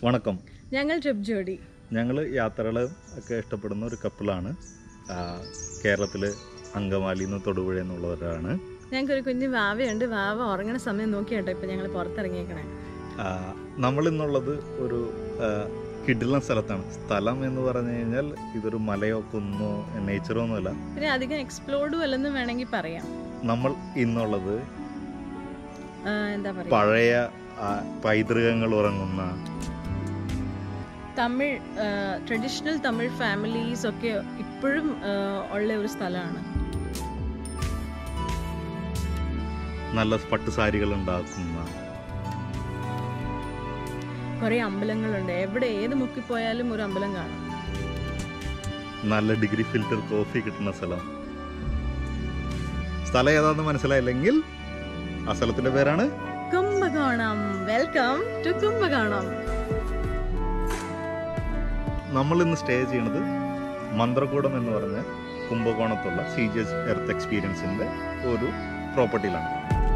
വണക്കം ഞങ്ങൾ ട്രിപ്പ് ജോഡി ഞങ്ങൾ യാത്രകൾ ഒക്കെ ഇഷ്ടപ്പെടുന്ന ഒരു കപ്പിളാണ് കേരളത്തിൽ അങ്കമാലി നിന്ന് തൊടുപുഴ എന്നുള്ളവരാണ് ഞങ്ങൾക്ക് ഒരു കുഞ്ഞു വാവയുണ്ട് വാവ ഉറങ്ങണ സമയം നോക്കിയാട്ടോ ഇപ്പൊ ഞങ്ങൾ പുറത്തിറങ്ങിയേക്കണേ നമ്മൾ ഇന്നുള്ളത് ഒരു കിഡിലൻ സ്ഥലത്താണ് സ്ഥലം എന്ന് പറഞ്ഞു കഴിഞ്ഞാൽ ഇതൊരു മലയോ കുന്നോ നേച്ചറോ ഒന്നുമല്ല പിന്നെ അധികം എക്സ്പ്ലോർഡും അല്ലെന്ന് വേണമെങ്കിൽ പറയാം നമ്മൾ ഇന്നുള്ളത് ആ, എന്താ പറയാ പഴയ ആ, പൈതൃകങ്ങൾ ഉറങ്ങുന്ന തമിഴ് ട്രഡീഷണൽ തമിഴ് ഫാമിലീസ് ഒക്കെ ഇപ്പോഴും ആ, ഉള്ള ഒരു സ്ഥലമാണ് നല്ല പട്ടുസാരികൾ ഉണ്ടാക്കുന്ന കുറെ അമ്പലങ്ങളുണ്ട് എവിടെ ഏത് മുക്കി പോയാലും ഒരു അമ്പലം കാണും നല്ല ഡിഗ്രി ഫിൽറ്റർ കോഫി കിട്ടുന്ന സ്ഥലം സ്ഥലം ഏതാണെന്ന് മനസ്സിലായില്ലെങ്കിൽ ആ സ്ഥലത്തിന്റെ പേരാണ് കുംഭകോണം വെൽക്കം ടു കുംഭകോണം നമ്മൾ ഇന്ന് സ്റ്റേ ചെയ്യുന്നത് മന്ത്രകൂടം എന്ന് പറഞ്ഞ കുംഭകോണത്തുള്ള സി ജി എസ് എർത്ത് എക്സ്പീരിയൻസിന്റെ ഒരു പ്രോപ്പർട്ടിയിലാണ്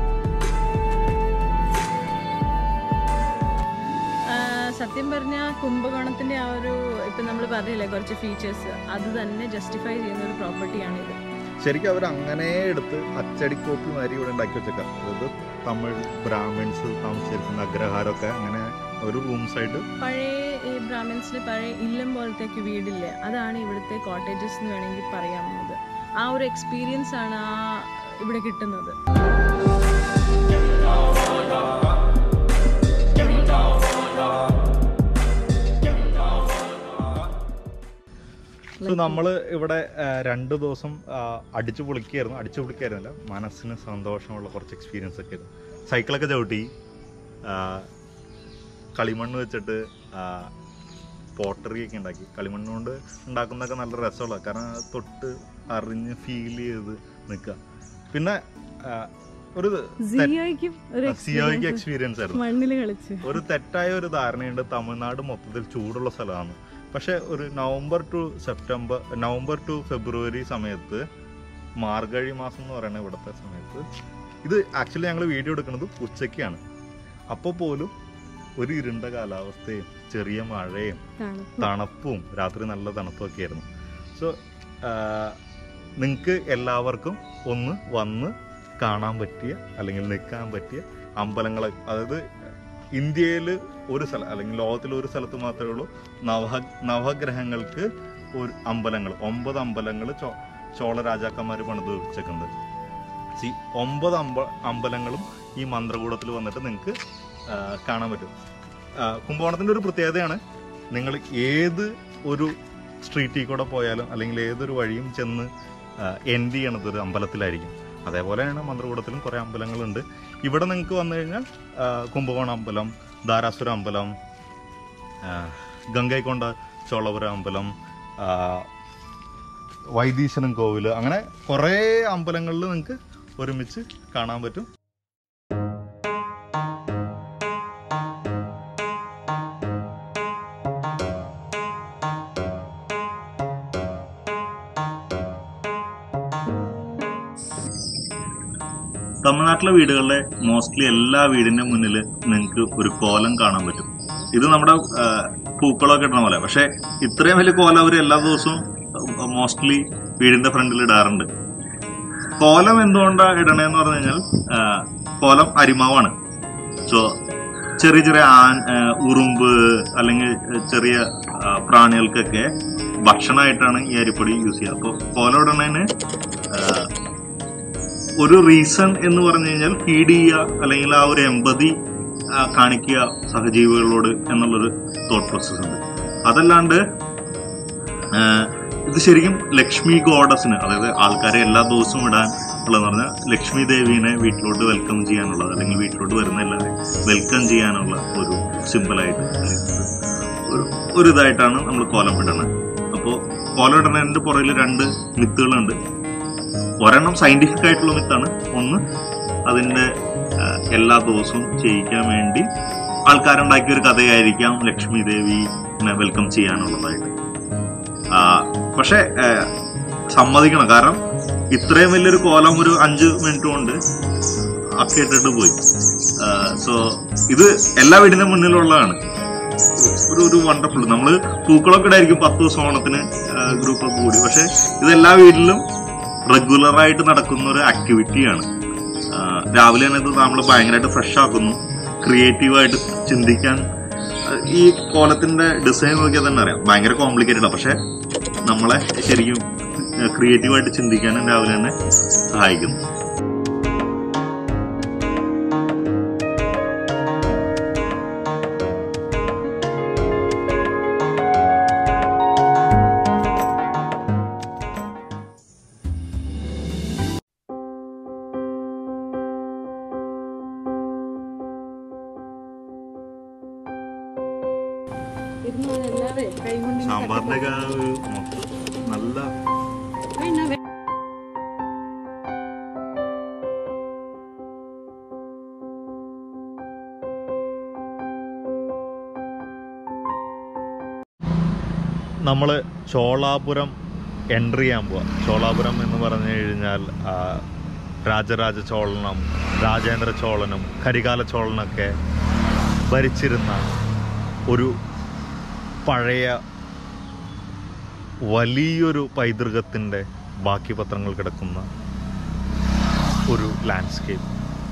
ആ, സത്യം പറഞ്ഞ കുംഭകോണത്തിന്റെ ആ ഒരു ഇപ്പൊ നമ്മൾ പറഞ്ഞില്ലേ കുറച്ച് ഫീച്ചേഴ്സ് അത് തന്നെ ജസ്റ്റിഫൈ ചെയ്യുന്ന ഒരു പ്രോപ്പർട്ടിയാണ് ഇത് ശരിക്കും അവർ അങ്ങനെ എടുത്ത് അച്ചടി കോപ്പി മാതിരി ഇവിടെ ഉണ്ടാക്കി വെച്ചേക്കാം അതായത് തമിഴ് ബ്രാഹ്മിൺസ് താമസിച്ചിരിക്കുന്ന അഗ്രഹാരമൊക്കെ അങ്ങനെ ഒരു റൂംസ് ആയിട്ട് പഴയ ഈ ബ്രാഹ്മിൻസിന് പഴയ ഇല്ലം പോലത്തേക്ക് വീടില്ലേ അതാണ് ഇവിടുത്തെ കോട്ടേജസ് എന്ന് വേണമെങ്കിൽ പറയാവുന്നത് ആ ഒരു എക്സ്പീരിയൻസ് ആണ് ആ ഇവിടെ കിട്ടുന്നത് സോ നമ്മൾ ഇവിടെ ആ, രണ്ട് ദിവസം ആ, അടിച്ചു പൊളിക്കായിരുന്നു അടിച്ചു പൊളിക്കായിരുന്നില്ല മനസ്സിന് സന്തോഷമുള്ള കുറച്ച് എക്സ്പീരിയൻസ് ഒക്കെ ആയിരുന്നു സൈക്കിളൊക്കെ ചവിട്ടി ആ, കളിമണ്ണ് വെച്ചിട്ട് പോട്ടറി ഒക്കെ ഉണ്ടാക്കി കളിമണ്ണ് കൊണ്ട് ഉണ്ടാക്കുന്നതൊക്കെ നല്ല രസമുള്ള കാരണം അത് തൊട്ട് അറിഞ്ഞ് ഫീൽ ചെയ്ത് നിൽക്കുക പിന്നെ ആ, ഒരു സിയോയ്ക്കും ഒരു സിയോയ്ക്ക് എക്സ്പീരിയൻസ് എക്സ്പീരിയൻസ് ആയിരുന്നു മണ്ണിൽ കളിച്ച് ഒരു തെറ്റായ ഒരു ധാരണയുണ്ട് തമിഴ്നാട് മൊത്തത്തിൽ ചൂടുള്ള സ്ഥലമാണ് പക്ഷെ ഒരു November to September November to February സമയത്ത് മാർഗഴി മാസം എന്ന് പറയുന്ന ഇവിടുത്തെ സമയത്ത് ഇത് ആക്ച്വലി ഞങ്ങൾ വീഡിയോ എടുക്കുന്നത് ഉച്ചയ്ക്കാണ് അപ്പോൾ പോലും ഒരു ഇരുണ്ട കാലാവസ്ഥയും ചെറിയ മഴയും തണുപ്പ്. തണുപ്പും രാത്രി നല്ല തണുപ്പൊക്കെ ആയിരുന്നു സോ നിങ്ങൾക്ക് എല്ലാവർക്കും ഒന്ന് വന്ന് കാണാൻ പറ്റിയ അല്ലെങ്കിൽ നിൽക്കാൻ പറ്റിയ അമ്പലങ്ങളെ അതായത് ഇന്ത്യയിൽ ഒരു സ്ഥലം അല്ലെങ്കിൽ ലോകത്തിൽ ഒരു സ്ഥലത്ത് മാത്രമേ ഉള്ളൂ നവ നവഗ്രഹങ്ങൾക്ക് ഒരു അമ്പലങ്ങൾ ഒമ്പത് അമ്പലങ്ങൾ ചോ ചോള രാജാക്കന്മാർ പണിത് വെച്ചിട്ടുണ്ട് സി ഒമ്പത് അമ്പ അമ്പലങ്ങളും ഈ മന്ത്രകൂടത്തിൽ വന്നിട്ട് നിങ്ങൾക്ക് കാണാൻ പറ്റും ആ, കുംഭകോണത്തിൻ്റെ ഒരു പ്രത്യേകതയാണ് നിങ്ങൾ ഏത് ഒരു സ്ട്രീറ്റിൽ കൂടെ പോയാലും അല്ലെങ്കിൽ ഏതൊരു വഴിയും ചെന്ന് എൻഡ് ചെയ്യണത് ഒരു അമ്പലത്തിലായിരിക്കും അതേപോലെയാണ് മന്ത്രകൂടത്തിലും കുറേ അമ്പലങ്ങളുണ്ട് ഇവിടെ നിങ്ങൾക്ക് വന്നു കഴിഞ്ഞാൽ ആ, കുംഭകോണം അമ്പലം ധാരാസുര അമ്പലം ആ, ഗംഗൈക്കൊണ്ട ചോളപുരം അമ്പലം ആ, വൈദീശ്വരൻ കോവിൽ അങ്ങനെ കുറേ അമ്പലങ്ങളിൽ നിങ്ങൾക്ക് ഒരുമിച്ച് കാണാൻ പറ്റും തമിഴ്നാട്ടിലെ വീടുകളിലെ മോസ്റ്റ്ലി എല്ലാ വീടിന്റെ മുന്നിൽ നിങ്ങൾക്ക് ഒരു കോലം കാണാൻ പറ്റും ഇത് നമ്മുടെ ആ, പൂക്കളൊക്കെ ഇടുന്ന പോലെ പക്ഷെ ഇത്രയും വലിയ കോലം അവർ എല്ലാ ദിവസവും മോസ്റ്റ്ലി വീടിന്റെ ഫ്രണ്ടിൽ ഇടാറുണ്ട് കോലം എന്തുകൊണ്ടാണ് ഇടണേന്ന് പറഞ്ഞു കഴിഞ്ഞാൽ ആ, കോലം അരിമാവാണ് സോ ചെറിയ ചെറിയ ആൻ ആ, ഉറുമ്പ് അല്ലെങ്കിൽ ചെറിയ ആ, പ്രാണികൾക്കൊക്കെ ഭക്ഷണമായിട്ടാണ് ഈ അരിപ്പൊടി യൂസ് ചെയ്യുക അപ്പോൾ കോലം ഇടണേന് ആ, ഒരു റീസൺ എന്ന് പറഞ്ഞു കഴിഞ്ഞാൽ ഫീഡ് ചെയ്യുക അല്ലെങ്കിൽ ആ ഒരു എമ്പതി കാണിക്കുക സഹജീവികളോട് എന്നുള്ളൊരു തോട്ട് പ്രോസസ് ഉണ്ട് അതല്ലാണ്ട് ആ, ഇത് ശരിക്കും ലക്ഷ്മി ഗോഡസിന് അതായത് ആൾക്കാരെ എല്ലാ ദിവസവും ഇടാൻ ഉള്ളതെന്ന് പറഞ്ഞാൽ ലക്ഷ്മി ദേവീനെ വീട്ടിലോട്ട് വെൽക്കം ചെയ്യാനുള്ളത് അല്ലെങ്കിൽ വീട്ടിലോട്ട് വരുന്ന എല്ലാവരെയും വെൽക്കം ചെയ്യാനുള്ള ഒരു സിമ്പിളായിട്ട് അല്ലെങ്കിൽ ഒരു ഒരു ഇതായിട്ടാണ് നമ്മൾ കോലം ഇടുന്നത് അപ്പോൾ കോലം ഇടുന്നതിന്റെ പുറകിൽ രണ്ട് മിത്തുകളുണ്ട് ഒരെണ്ണം സയന്റിഫിക് ആയിട്ടുള്ള മിത്താണ് ഒന്ന് അതിന്റെ ആ, എല്ലാ ദിവസവും ചെയ്യിക്കാൻ വേണ്ടി ആൾക്കാരുണ്ടാക്കിയ ഒരു കഥയായിരിക്കാം ലക്ഷ്മി ദേവിനെ വെൽക്കം ചെയ്യാനുള്ളതായിട്ട് ആ, പക്ഷെ ആ, സമ്മതിക്കണം കാരണം ഇത്രയും വലിയൊരു കോലം ഒരു അഞ്ച് മിനിറ്റ് കൊണ്ട് അക്കിട്ടിട്ട് പോയി സോ ഇത് എല്ലാ വീടിന്റെ മുന്നിലുള്ളതാണ് ഒരു ഒരു വണ്ടർഫുൾ നമ്മള് പൂക്കളൊക്കെ ഇടായിരിക്കും പത്ത് ദിവസം ഓണത്തിന് ഗ്രൂപ്പൊക്കെ കൂടി പക്ഷെ ഇത് എല്ലാ വീട്ടിലും റെഗുലർ ആയിട്ട് നടക്കുന്ന ഒരു ആക്ടിവിറ്റിയാണ് ആ, രാവിലെ തന്നെ ഇത് നമ്മൾ ഭയങ്കരമായിട്ട് ഫ്രഷ് ആക്കുന്നു ക്രിയേറ്റീവായിട്ട് ചിന്തിക്കാൻ ആ, ഈ കോലത്തിന്റെ ഡിസൈൻ നോക്കിയാൽ തന്നെ അറിയാം ഭയങ്കര കോംപ്ലിക്കേറ്റഡ് പക്ഷെ നമ്മളെ ശരിക്കും ക്രിയേറ്റീവായിട്ട് ചിന്തിക്കാനും രാവിലെ തന്നെ സഹായിക്കുന്നു സാമ്പാറിന്റെ ഒക്കെ ആ ഒരു മൊത്തം നല്ല നമ്മൾ ചോളാപുരം എൻട്രി ചെയ്യാൻ പോവാം ചോളാപുരം എന്ന് പറഞ്ഞു കഴിഞ്ഞാൽ ആ, രാജരാജ ചോളനും രാജേന്ദ്ര ചോളനും കരികാല ചോളനൊക്കെ ഭരിച്ചിരുന്ന ഒരു പഴയ വലിയൊരു പൈതൃകത്തിൻ്റെ ബാക്കി പത്രങ്ങൾ കിടക്കുന്ന ഒരു ലാൻഡ്സ്കേപ്പ്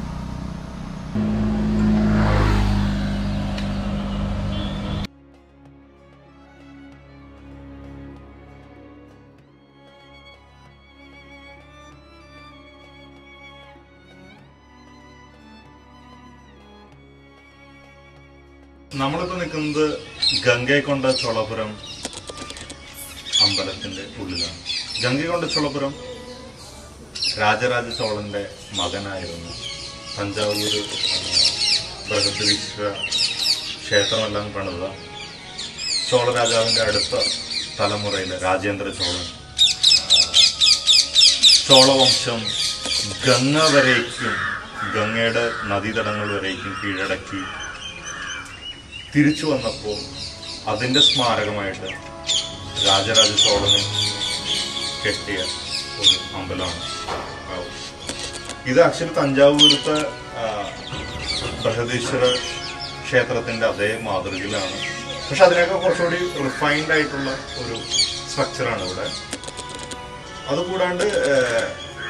നമ്മളിപ്പോ നിൽക്കുന്നത് ഗംഗൈക്കൊണ്ട ചോളപുരം അമ്പലത്തിന്റെ ഉള്ളിലാണ് ഗംഗൈക്കൊണ്ട ചോളപുരം രാജരാജ ചോളന്റെ മകനായിരുന്നു തഞ്ചാവൂർ ബൃഹദീശ്വര ക്ഷേത്രമെല്ലാം പണിത ചോള രാജാവിന്റെ അടുത്ത തലമുറയിലെ രാജേന്ദ്ര ചോളൻ ആ, ചോളവംശം ഗംഗ വരേക്കും ഗംഗയുടെ നദീതടങ്ങൾ വരേക്കും കീഴടക്കി തിരിച്ചു വന്നപ്പോൾ അതിന്റെ സ്മാരകമായിട്ട് രാജരാജ ചോളന് കെട്ടിയ ഒരു അമ്പലമാണ് ആ, ഇത് ആക്ച്വലി തഞ്ചാവൂരത്തെ ആ, ബൃഹദീശ്വര ക്ഷേത്രത്തിന്റെ അതേ മാതൃകയിലാണ് പക്ഷെ അതിനൊക്കെ കുറച്ചുകൂടി റിഫൈൻഡ് ആയിട്ടുള്ള ഒരു സ്ട്രക്ചറാണ് ഇവിടെ അതുകൂടാണ്ട് ഏഹ്,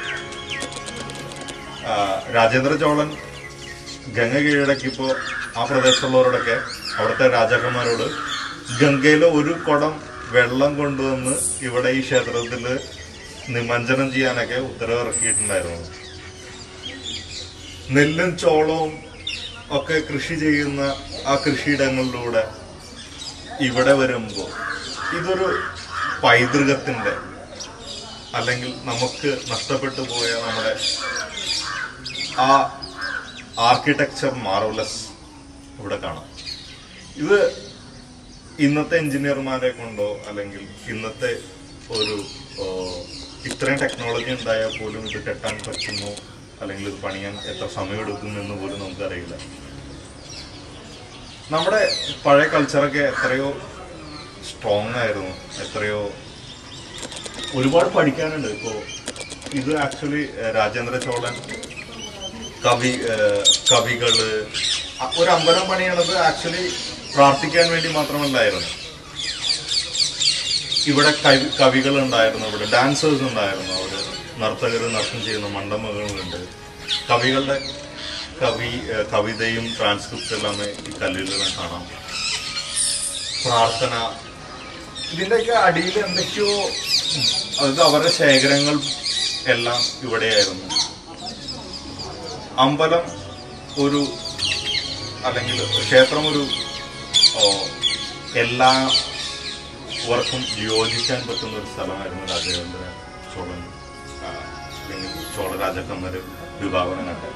ആ, രാജേന്ദ്ര ചോളൻ ഗംഗ കീഴടക്കിയപ്പോ ആ പ്രദേശത്തുള്ളവരോടൊക്കെ അവിടുത്തെ രാജാക്കന്മാരോട് ഗംഗയിലെ ഒരു കുടം വെള്ളം കൊണ്ടുവന്ന് ഇവിടെ ഈ ക്ഷേത്രത്തിൽ നിമഞ്ജനം ചെയ്യാനൊക്കെ ഉത്തരവ് ഇറക്കിയിട്ടുണ്ടായിരുന്നു നെല്ലും ചോളവും ഒക്കെ കൃഷി ചെയ്യുന്ന ആ കൃഷിയിടങ്ങളിലൂടെ ഇവിടെ വരുമ്പോൾ ഇതൊരു പൈതൃകത്തിന്റെ അല്ലെങ്കിൽ നമുക്ക് നഷ്ടപ്പെട്ടു പോയ നമ്മുടെ ആ ആർക്കിടെക്ചർ മാർവലസ് ഇവിടെ കാണാം ഇത് ഇന്നത്തെ എഞ്ചിനീയർമാരെ കൊണ്ടോ അല്ലെങ്കിൽ ഇന്നത്തെ ഒരു ഓ, ഇത്രയും ടെക്നോളജി ഉണ്ടായാൽ പോലും ഇത് കെട്ടാൻ പറ്റുമോ അല്ലെങ്കിൽ ഇത് പണിയാൻ എത്ര സമയമെടുക്കും എന്ന് പോലും നമുക്കറിയില്ല നമ്മുടെ പഴയ കൾച്ചറൊക്കെ എത്രയോ സ്ട്രോങ് ആയിരുന്നു എത്രയോ ഒരുപാട് പഠിക്കാനുണ്ട് ഇപ്പോ ഇത് ആക്ച്വലി രാജേന്ദ്ര ചോളൻ കവി ഏഹ് കവികള് അ- ഒരു അമ്പലം പണിയണത് ആക്ച്വലി പ്രാർത്ഥിക്കാൻ വേണ്ടി മാത്രമല്ലായിരുന്നു ഇവിടെ കവി കവികൾ ഉണ്ടായിരുന്നു ഇവിടെ ഡാൻസേഴ്സ് ഉണ്ടായിരുന്നു അവിടെ നർത്തകർ നൃത്തം ചെയ്യുന്ന മണ്ഡപങ്ങളുണ്ട് കവികളുടെ കവി ഏഹ് കവിതയും ട്രാൻസ്ക്രിപ്റ്റ് എല്ലാം ഈ കല്ലുകളെല്ലാം കാണാം പ്രാർത്ഥന ഇതിന്റെയൊക്കെ അടിയിൽ എന്തൊക്കെയോ അത് അവരുടെ ശേഖരങ്ങൾ എല്ലാം ഇവിടെയായിരുന്നു അമ്പലം ഒരു അല്ലെങ്കിൽ ക്ഷേത്രം ഒരു ഓ, എല്ലാവർക്കും യോജിക്കാൻ പറ്റുന്ന ഒരു സ്ഥലമായിരുന്നു രാജേന്ദ്ര ചോളൻ ആ, അല്ലെങ്കിൽ ചോള രാജാക്കന്മാര് വിഭാവനം കണ്ടത്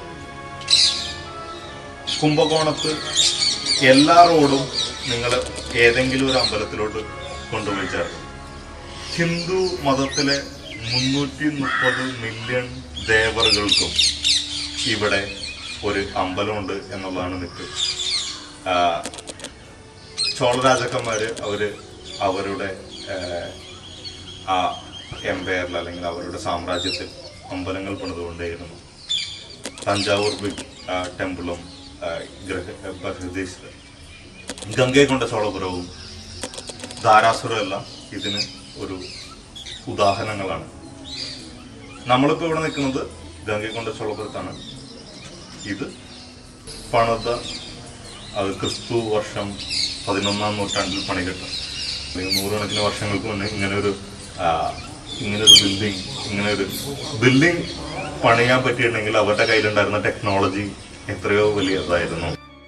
കുംഭകോണത്ത് എല്ലാ റോഡും നിങ്ങൾ ഏതെങ്കിലും ഒരു അമ്പലത്തിലോട്ട് കൊണ്ടുപോയി ചേർക്കും ഹിന്ദു മതത്തിലെ മുന്നൂറ്റി മുപ്പത് മില്യൺ ദേവറുകൾക്കും ഇവിടെ ഒരു അമ്പലമുണ്ട് എന്നുള്ളതാണ് മിത്ത് ആ, ചോള രാജാക്കന്മാര് അവര് അവരുടെ ആ, ആ എംപയറിൽ അല്ലെങ്കിൽ അവരുടെ സാമ്രാജ്യത്തിൽ അമ്പലങ്ങൾ പണിതുകൊണ്ടേയിരുന്നു തഞ്ചാവൂർ ബിഗ് ആ, ടെമ്പിളും ആ, ഗ്രഹ ബൃഹദീശ്വര ഗംഗൈകൊണ്ട ചോളപുരവും ധാരാസുരവും എല്ലാം ഇതിന് ഒരു ഉദാഹരണങ്ങളാണ് നമ്മളിപ്പോൾ ഇവിടെ നിൽക്കുന്നത് ഗംഗൈകൊണ്ട ചോളപുരത്താണ് ഇത് പണിത അത് ക്രിസ്തു വർഷം പതിനൊന്നാം നൂറ്റാണ്ടിൽ പണികെട്ട അല്ലെങ്കിൽ നൂറുകണക്കിന് വർഷങ്ങൾക്ക് മുന്നേ ഇങ്ങനെ ഒരു ഇങ്ങനെ ഒരു ബിൽഡിംഗ് ഇങ്ങനെ ഒരു ബിൽഡിംഗ് പണിയാൻ പറ്റിയിട്ടുണ്ടെങ്കിൽ അവരുടെ കയ്യിലുണ്ടായിരുന്ന ടെക്നോളജി എത്രയോ വലിയതായിരുന്നു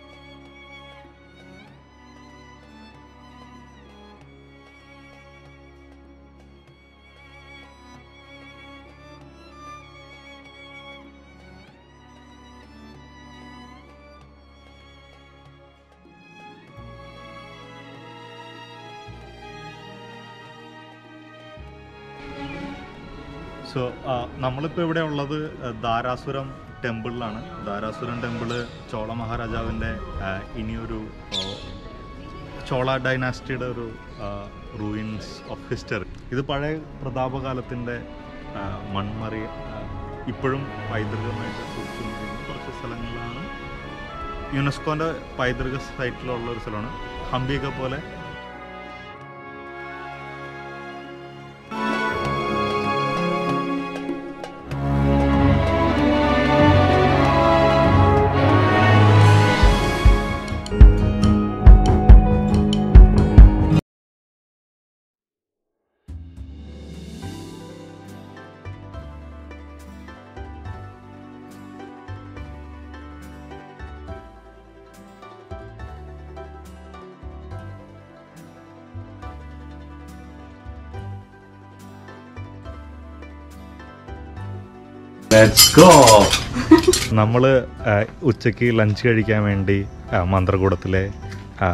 സോ നമ്മളിപ്പോൾ ഇവിടെ ഉള്ളത് ധാരാസുരം ടെമ്പിളിലാണ് ധാരാസുരം ടെമ്പിള് ചോള മഹാരാജാവിൻ്റെ ഇനിയൊരു ആ, ചോള ഡൈനാസ്റ്റിയുടെ ഒരു റൂയിൻസ് ഓഫ് ഹിസ്റ്ററി ഇത് പഴയ പ്രതാപകാലത്തിൻ്റെ ആ, മൺമറി ആ, ഇപ്പോഴും പൈതൃകമായിട്ട് സൂക്ഷിച്ചിരിക്കുന്ന കുറച്ച് സ്ഥലങ്ങളാണ് യുനെസ്കോൻ്റെ പൈതൃക സൈറ്റിലുള്ള ഒരു സ്ഥലമാണ് ഹംപിയൊക്കെ പോലെ നമ്മൾ ഉച്ചയ്ക്ക് ലഞ്ച് കഴിക്കാൻ വേണ്ടി ആ, മന്ത്രകൂടത്തിലെ ആ,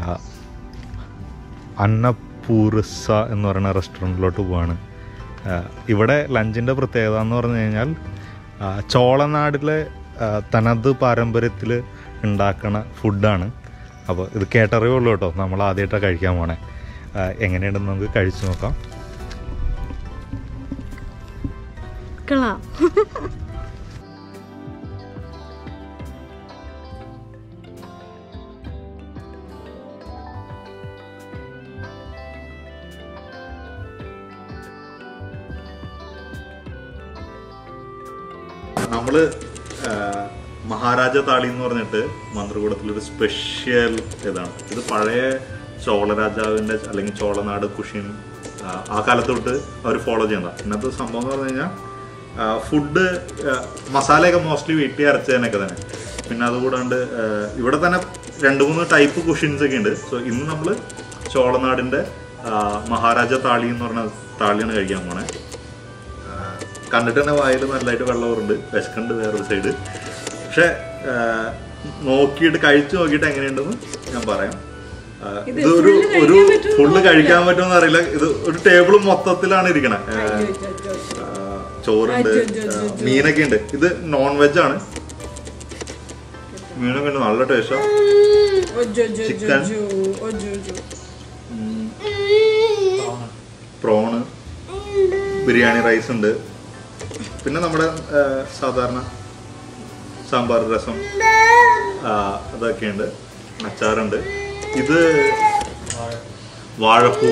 അന്നപൂർസ എന്ന് പറയുന്ന റെസ്റ്റോറൻറ്റിലോട്ട് പോവാണ് ആ, ഇവിടെ ലഞ്ചിൻ്റെ പ്രത്യേകത എന്ന് പറഞ്ഞു കഴിഞ്ഞാൽ ആ, ചോളനാടിലെ ആ, തനത് പാരമ്പര്യത്തിൽ ഉണ്ടാക്കണ ഫുഡാണ് അപ്പോൾ ഇത് കേട്ടറിവേ ഉള്ളൂ കേട്ടോ നമ്മൾ ആദ്യമായിട്ടാണ് കഴിക്കാൻ പോണേ ആ, എങ്ങനെയുണ്ടെന്ന് നമുക്ക് കഴിച്ചു നോക്കാം കൊള്ളാം നമ്മള് ആ, മഹാരാജ താളി എന്ന് പറഞ്ഞിട്ട് മന്ത്രകൂടത്തിലൊരു സ്പെഷ്യൽ ഇതാണ് ഇത് പഴയ ചോള രാജാവിന്റെ അല്ലെങ്കിൽ ചോളനാട് കുഷിൻ ആ, ആ കാലത്ത് തൊട്ട് അവർ ഫോളോ ചെയ്യുന്ന ഇന്നത്തെ സംഭവം എന്ന് പറഞ്ഞു കഴിഞ്ഞാൽ ഫുഡ് മസാലയൊക്കെ മോസ്റ്റ്ലി വീട്ടിൽ അരച്ചതിനൊക്കെ തന്നെ പിന്നെ അതുകൂടാണ്ട് ആ, ഇവിടെ തന്നെ രണ്ട് മൂന്ന് ടൈപ്പ് കുഷിൻസ് ഒക്കെ ഉണ്ട് സോ ഇന്ന് നമ്മൾ ചോളനാടിന്റെ ആ, മഹാരാജ താളി എന്ന് പറഞ്ഞ താളിയാണ് കഴിക്കാൻ പോണേ കണ്ടിട്ട് തന്നെ വായിൽ നല്ലതായിട്ട് വെള്ളമുണ്ട് വിശക്കുണ്ട് വേറൊരു സൈഡ് പക്ഷെ ആ, നോക്കിയിട്ട് കഴിച്ചു നോക്കിയിട്ട് എങ്ങനെയുണ്ടെന്ന് ഞാൻ പറയാം ആ, ഇത് ഒരു ഒരു ഫുള്ള് കഴിക്കാൻ പറ്റുമെന്ന് അറിയില്ല ഇത് ഒരു ടേബിൾ മൊത്തത്തിലാണ് ഇരിക്കണേ ആ, ആ, ചോറുണ്ട് ആ, മീനൊക്കെ ഉണ്ട് ഇത് നോൺ വെജ് ആണ് മീനൊക്കെ ഉണ്ട് നല്ല ടേസ്റ്റാ ചിക്കൻ പ്രോണ് ബിരിയാണി റൈസ് ഉണ്ട് പിന്നെ നമ്മുടെ ആ, സാധാരണ സാമ്പാർ രസം ആ, അതൊക്കെയുണ്ട് അച്ചാറുണ്ട് ഇത് വാഴപ്പൂ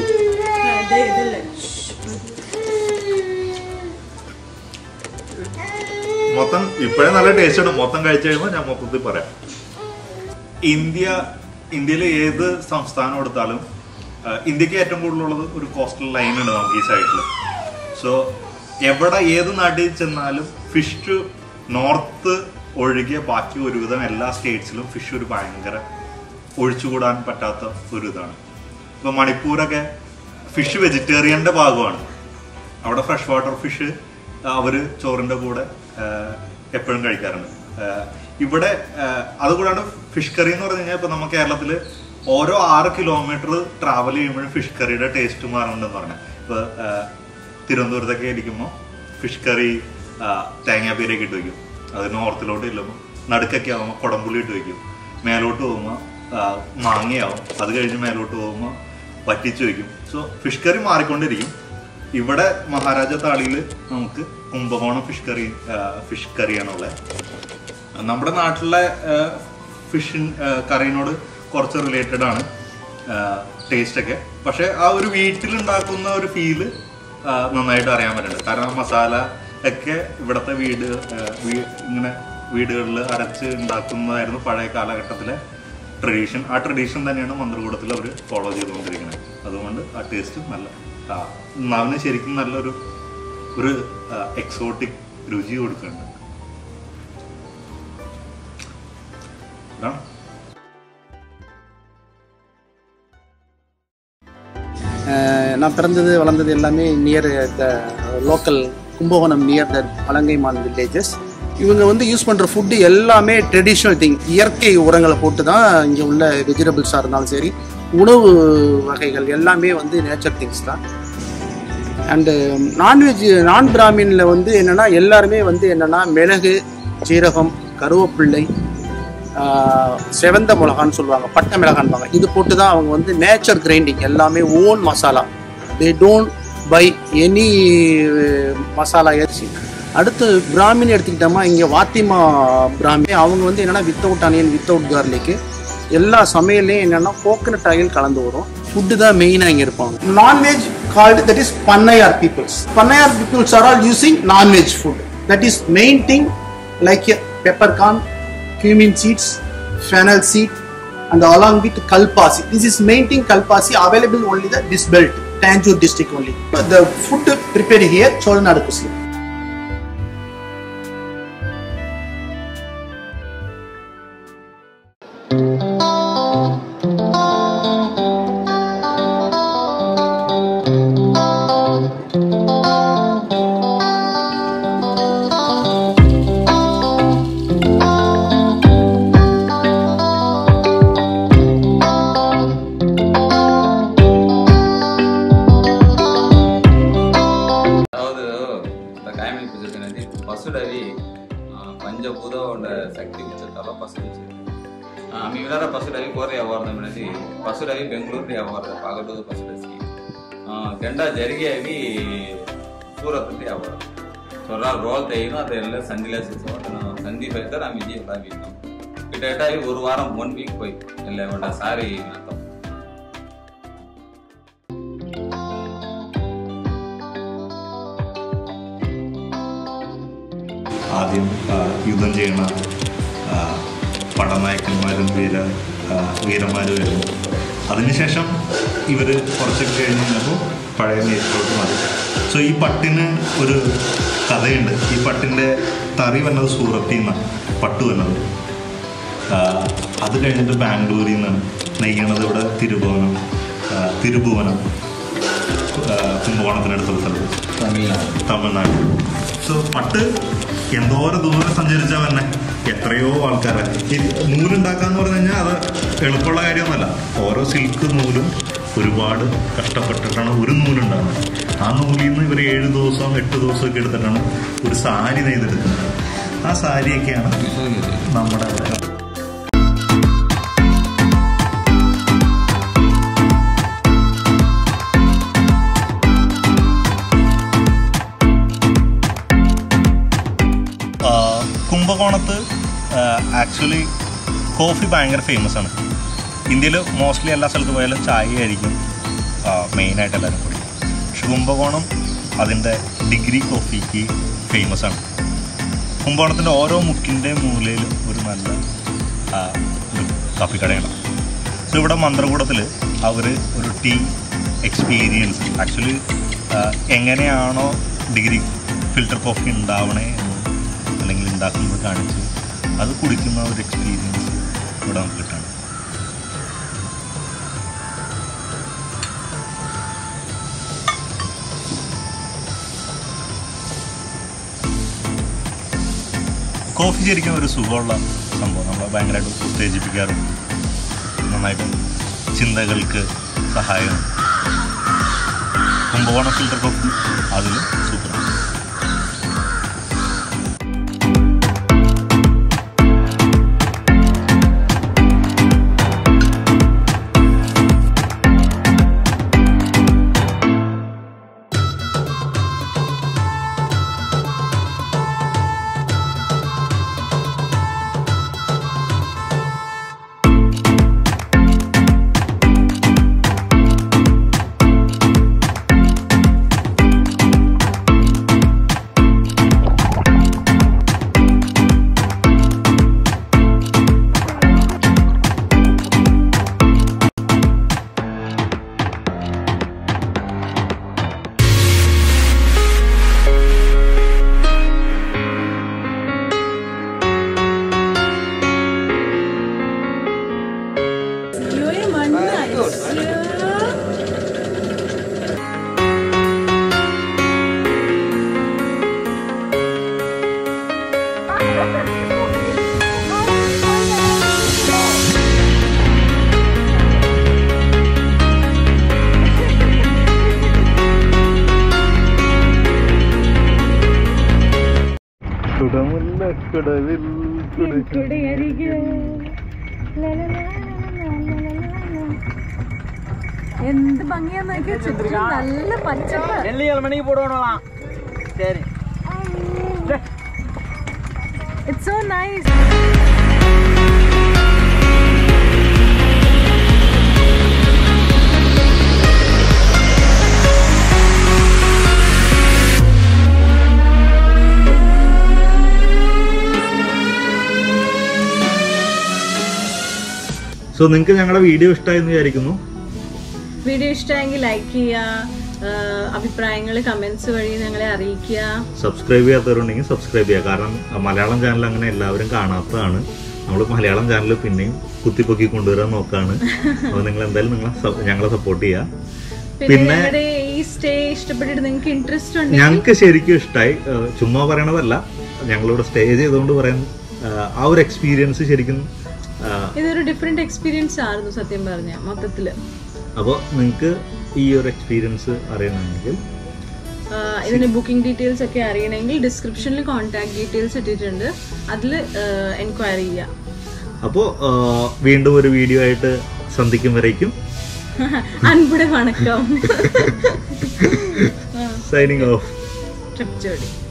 മൊത്തം ഇപ്പോഴേ നല്ല ടേസ്റ്റ് ഉണ്ട് മൊത്തം കഴിച്ചു കഴിയുമ്പോൾ ഞാൻ മൊത്തത്തിൽ പറയാം ഇന്ത്യ ഇന്ത്യയിലെ ഏത് സംസ്ഥാനം എടുത്താലും ആ, ഇന്ത്യക്ക് ഏറ്റവും കൂടുതലുള്ളത് ഒരു കോസ്റ്റൽ ലൈൻ ഉണ്ട് നമുക്ക് ഈ സൈഡിൽ സോ എവിടെ ഏത് നാട്ടിൽ ചെന്നാലും ഫിഷ് നോർത്ത് ഒഴികെ ബാക്കി ഒരുവിധം എല്ലാ സ്റ്റേറ്റ്സിലും ഫിഷ് ഒരു ഭയങ്കര ഒഴിച്ചുകൂടാൻ പറ്റാത്ത ഒരു ഇതാണ് ഇപ്പൊ മണിപ്പൂരൊക്കെ ഫിഷ് വെജിറ്റേറിയന്റെ ഭാഗമാണ് അവിടെ ഫ്രഷ് വാട്ടർ ഫിഷ് അവര് ചോറിന്റെ കൂടെ എപ്പോഴും കഴിക്കാറുണ്ട് ആ, ഇവിടെ ആ, അതുകൂടാണ്ട് ഫിഷ് കറി എന്ന് പറഞ്ഞു കഴിഞ്ഞാൽ ഇപ്പൊ നമ്മൾ കേരളത്തില് ഓരോ ആറ് കിലോമീറ്റർ ട്രാവൽ ചെയ്യുമ്പോഴും ഫിഷ് കറിയുടെ ടേസ്റ്റ് മാറുന്നുണ്ടെന്ന് പറഞ്ഞാൽ ഇപ്പൊ ആ, തിരുവനന്തപുരത്തൊക്കെ ഇരിക്കുമ്പോൾ ഫിഷ് കറി തേങ്ങാപ്പീരൊക്കെ ഇട്ട് വയ്ക്കും അത് നോർത്തിലോട്ട് ഇല്ലുമ്പോൾ നടുക്കൊക്കെ ആകുമ്പോൾ കുടംപുളി ഇട്ട് വയ്ക്കും മേലോട്ട് പോകുമ്പോൾ മാങ്ങയാവും അത് കഴിഞ്ഞ് മേലോട്ട് പോകുമ്പോൾ പറ്റിച്ചു വയ്ക്കും സോ ഫിഷ് കറി മാറിക്കൊണ്ടിരിക്കും ഇവിടെ മഹാരാജ താളിയിൽ നമുക്ക് കുംഭകോണം ഫിഷ് കറി ഫിഷ് കറിയാണുള്ളത് നമ്മുടെ നാട്ടിലെ ഫിഷ് കറീനോട് കുറച്ച് റിലേറ്റഡ് ആണ് ടേസ്റ്റ് ഒക്കെ പക്ഷെ ആ ഒരു വീട്ടിലുണ്ടാക്കുന്ന ഒരു ഫീല് നന്നായിട്ട് അറിയാൻ പറ്റുന്നുണ്ട് കാരണം മസാല ഒക്കെ ഇവിടുത്തെ വീട് ആ, വീ- ഇങ്ങനെ വീടുകളിൽ അരച്ച് ഉണ്ടാക്കുന്നതായിരുന്നു പഴയ കാലഘട്ടത്തിലെ ട്രഡീഷൻ ആ ട്രഡീഷൻ തന്നെയാണ് മന്ത്രകൂടത്തിൽ അവർ ഫോളോ ചെയ്തുകൊണ്ടിരിക്കുന്നത് അതുകൊണ്ട് ആ ടേസ്റ്റ് നല്ല ആ, നാവിന് ശരിക്കും നല്ലൊരു ഒരു എക്സോട്ടിക് രുചി കൊടുക്കുന്നുണ്ട് ഇതാണ് அஹ் நான் பிறந்தது வளர்ந்தது எல்லாமே near the local Kumbakonam near the Pazhangaiman villages இவங்க வந்து யூஸ் பண்ணுற ஃபுட்டு எல்லாமே ட்ரெடிஷ்னல் திங் இயற்கை உரங்களை போட்டு தான் இங்கே உள்ள வெஜிடபிள்ஸாக இருந்தாலும் சரி உணவு வகைகள் எல்லாமே வந்து நேச்சர் திங்ஸ் தான் அண்டு நான்வெஜ் நான் பிராமினில் வந்து என்னென்னா எல்லாருமே வந்து என்னென்னா மிளகு ஜீரகம் கருவேப்பிள்ளை ஆஹ், செவந்த மிளகான்னு சொல்லுவாங்க பட்டை மிளகான்பாங்க இது போட்டு தான் அவங்க வந்து நேச்சர் கிரைண்டிங் எல்லாமே own masala they don't buy any masala அரிசி அடுத்து பிராமின் எடுத்துக்கிட்டோமா இங்கே வாத்திமா பிராமி அவங்க வந்து என்னென்னா வித்தவுட் அனியன் வித்தவுட் கார்லிக்கு எல்லா சமையல்லையும் என்னென்னா கோகனட் ஆயில் கலந்து வரும் ஃபுட்டு தான் மெயினாக இங்கே இருப்பாங்க non veg called that is Pannaiyar peoples Pannaiyar peoples are all using non veg food that is main thing like peppercorn cumin seeds, fennel seed, and along with kalpasi. This is main thing kalpasi available only the this belt, Tanjore district only. The food prepared here, Cholanadu Kusli. அதாவது இந்த காயமணி పూజ అనేది పశుడవి ఆ, పంచభూతోంಡ శక్తి ಉಚ್ಚತಲ ಪಸುಡಿಸಿ ಆಮೇಲೆ ವಿನಾರ ಪಸುಡವಿ ಕೋರಿ award అనేది పశుడవి Bengaluru award పాగడూరు పశుడసి ಗಂಡ ಜರಿಗೆ ಅವಿ ಸೂರತ್ ಅಲ್ಲಿ ಅವಾರ್ಡ್ ಸೊರ ರೋಲ್ ತೆಯ್ಯನು ಅದೆಲ್ಲ ಸಂದಿಲ ಸಂದಿ ಬೈತಾರೆ ಆಮೇಲೆ ಎಲ್ಲ ವೀಕ್ கிட்டத்தட்ட ஒரு வாரம் ஒன் வீக் போய் இல்லை வேண்டாம் சாரி அர்த்தம் ആദ്യം ആ, യുദ്ധം ചെയ്യുന്ന ആ, പടനായകന്മാരും വീര ആ, വീരന്മാരും വരുന്നു അതിനുശേഷം ഇവർ കുറച്ചൊക്കെ കഴിഞ്ഞ് കഴിഞ്ഞപ്പോൾ പഴയ നേരിട്ടോട്ട് മാറി സോ ഈ പട്ടിന് ഒരു കഥയുണ്ട് ഈ പട്ടിൻ്റെ തറി വന്നത് സൂറത്തിൽ നിന്നാണ് പട്ട് വന്നത് ആ, അത് കഴിഞ്ഞിട്ട് ബാംഗ്ലൂരിൽ നിന്നാണ് നെയ്യണത് ഇവിടെ തിരുഭുവനം ആ, തിരുഭുവനം ആ, കുംഭകോണത്തിനടുത്തുള്ള സ്ഥലത്ത് തമിഴ്നാട് തമിഴ്നാട് സോ പട്ട് എന്തോരം ദൂരം സഞ്ചരിച്ചാൽ തന്നെ എത്രയോ ആൾക്കാരെ ഈ നൂലുണ്ടാക്കാന്ന് പറഞ്ഞു കഴിഞ്ഞാൽ അത് എളുപ്പമുള്ള കാര്യമൊന്നുമല്ല ഓരോ സിൽക്ക് നൂലും ഒരുപാട് കഷ്ടപ്പെട്ടിട്ടാണ് ഒരു നൂലുണ്ടാകുന്നത് ആ നൂലിൽ നിന്ന് ഇവർ ഏഴ് ദിവസം എട്ട് ദിവസമൊക്കെ എടുത്തിട്ടാണ് ഒരു സാരി നെയ്തെടുക്കുന്നത് ആ സാരിയൊക്കെയാണ് നമ്മുടെ ആ, കുംഭകോണത്ത് ആക്ച്വലി കോഫി ഭയങ്കര ഫേമസ് ആണ് ഇന്ത്യയിൽ മോസ്റ്റ്ലി എല്ലാ സ്ഥലത്ത് പോയാലും ചായ ആയിരിക്കും മെയിനായിട്ട് എല്ലാവരും കുടിക്കും പക്ഷെ കുംഭകോണം അതിൻ്റെ ഡിഗ്രി കോഫിക്ക് ഫേമസ് ആണ് കുംഭകോണത്തിൻ്റെ ഓരോ മുക്കിൻ്റെ മൂലയിലും ഒരു നല്ല ആ, ഒരു കാപ്പിക്കടയാണ് സോ ഇവിടെ മന്ത്രകൂടത്തിൽ അവർ ഒരു ടീ എക്സ്പീരിയൻസ് ആക്ച്വലി എങ്ങനെയാണോ ഡിഗ്രി ഫിൽറ്റർ കോഫി ഉണ്ടാവണേ എന്ന് അല്ലെങ്കിൽ ഉണ്ടാക്കുന്നത് കാണിച്ച് അത് കുടിക്കുന്ന ഒരു എക്സ്പീരിയൻസ് ഇവിടെ നമുക്ക് കിട്ടണം കോഫി ശരിക്കും ഒരു സുഖമുള്ള സംഭവം നമ്മളെ ഭയങ്കരമായിട്ട് ഉത്തേജിപ്പിക്കാറും നന്നായിട്ട് ചിന്തകൾക്ക് സഹായം കുംഭകോണം ഫിൽറ്റർ കോഫി അതിലും സൂപ്പറാണ് മുല്ലക്കടവിൽ എന്ത് ഭംഗിയാന്ന് നോക്കിയാ ചുറ്റും നല്ല പച്ചപ്പ് நெல்லி ஏழு மணிக்கு போடுவோம் சரி ഇറ്റ്സ് സോ നൈസ് സോ നിങ്ങൾക്ക് ഞങ്ങളുടെ വീഡിയോ ഇഷ്ടമായി എന്ന് വിചാരിക്കുന്നു വീഡിയോ ഇഷ്ടമായെങ്കിൽ ലൈക്ക് ചെയ്യുക അഭിപ്രായങ്ങൾ കമന്റ്സ് വഴി ഞങ്ങളെ അറിയിക്കുക സബ്സ്ക്രൈബ് ചെയ്യാത്തവരുണ്ടെങ്കിൽ സബ്സ്ക്രൈബ് ചെയ്യുക കാരണം അഹ് മലയാളം ചാനൽ അങ്ങനെ എല്ലാവരും കാണാത്തതാണ് നമ്മൾ മലയാളം ചാനൽ പിന്നെയും കുത്തിപ്പൊക്കി കൊണ്ടുവരാൻ നോക്കാണ് അപ്പോൾ നിങ്ങൾ എന്തായാലും നിങ്ങളെ സ- ഞങ്ങളെ സപ്പോർട്ട് ചെയ്യുക പിന്നെ പിന്നെ- ഞങ്ങളുടെ ഈ സ്റ്റേ ഇഷ്ടപ്പെട്ടിട്ട് നിങ്ങൾക്ക് ഇൻട്രസ്റ്റ് ഉണ്ടെങ്കിൽ ഞങ്ങൾക്ക് ശരിക്കും ഇഷ്ടമായി ഏഹ് ചുമ്മാ പറയണതല്ല ഞങ്ങളിവിടെ സ്റ്റേ ചെയ്തുകൊണ്ട് പറയാൻ ഏഹ് ആ ഒരു എക്സ്പീരിയൻസ് ശരിക്കും ഏഹ് ഇതൊരു ഡിഫറെന്റ് എക്സ്പീരിയൻസ് ആയിരുന്നു സത്യം പറഞ്ഞ മൊത്തത്തില് അപ്പോൾ നിങ്ങൾക്ക് ഈ ഒരു എക്സ്പീരിയൻസ് അറിയണമെങ്കിൽ ആ, ഇതിന്റെ ബുക്കിംഗ് ഡീറ്റെയിൽസ് ഒക്കെ അറിയണമെങ്കിൽ ഡിസ്ക്രിപ്ഷനിൽ കോൺടാക്ട് ഡീറ്റെയിൽസ് ഇട്ടിട്ടുണ്ട് അതിൽ എൻക്വയറി ചെയ്യാം അപ്പോൾ വീണ്ടും ഒരു വീഡിയോ ആയിട്ട് സന്ധിക്കും വരയ്ക്കും അൻപുടെ വണക്കം സൈനിങ് ഓഫ് ട്രിപ്പ് ജേർണി